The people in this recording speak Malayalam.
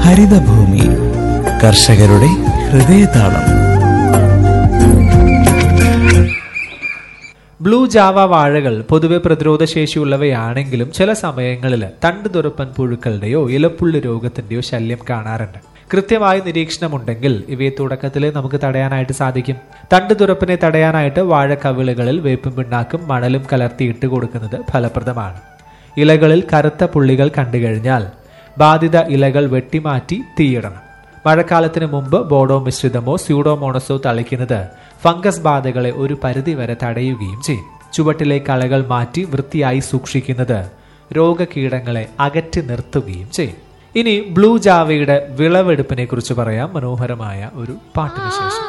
ഹരിതഭൂമി കർഷകരുടെ ഹൃദയതാളം ബ്ലൂ ജാവ വാഴകൾ പൊതുവെ പ്രതിരോധ ശേഷിയുള്ളവയാണെങ്കിലും ചില സമയങ്ങളിൽ തണ്ടുതുറപ്പൻ പുഴുക്കളുടെയോ ഇലപ്പുള്ളി രോഗത്തിന്റെയോ ശല്യം കാണാറുണ്ട് കൃത്യമായ നിരീക്ഷണമുണ്ടെങ്കിൽ ഇവയെ തുടക്കത്തിലെ നമുക്ക് തടയാനായിട്ട് സാധിക്കും തണ്ടുതുറപ്പിനെ തടയാനായിട്ട് വാഴക്കവിളുകളിൽ വേപ്പും പിണ്ണാക്കും മണലും കലർത്തി ഇട്ട് കൊടുക്കുന്നത് ഫലപ്രദമാണ് ഇലകളിൽ കറുത്ത പുള്ളികൾ കണ്ടുകഴിഞ്ഞാൽ ബാധിത ഇലകൾ വെട്ടിമാറ്റി തീയിടണം മഴക്കാലത്തിന് മുമ്പ് ബോഡോ മിശ്രിതമോ സ്യൂഡോമോണസോ തളിക്കുന്നത് ഫംഗസ് ബാധകളെ ഒരു പരിധിവരെ തടയുകയും ചെയ്യും ചുവട്ടിലെ കളകൾ മാറ്റി വൃത്തിയായി സൂക്ഷിക്കുന്നത് രോഗകീടങ്ങളെ അകറ്റി നിർത്തുകയും ചെയ്യും ഇനി ബ്ലൂ ജാവയുടെ വിളവെടുപ്പിനെ കുറിച്ച് പറയാം മനോഹരമായ ഒരു പാട്ടിന് ശേഷം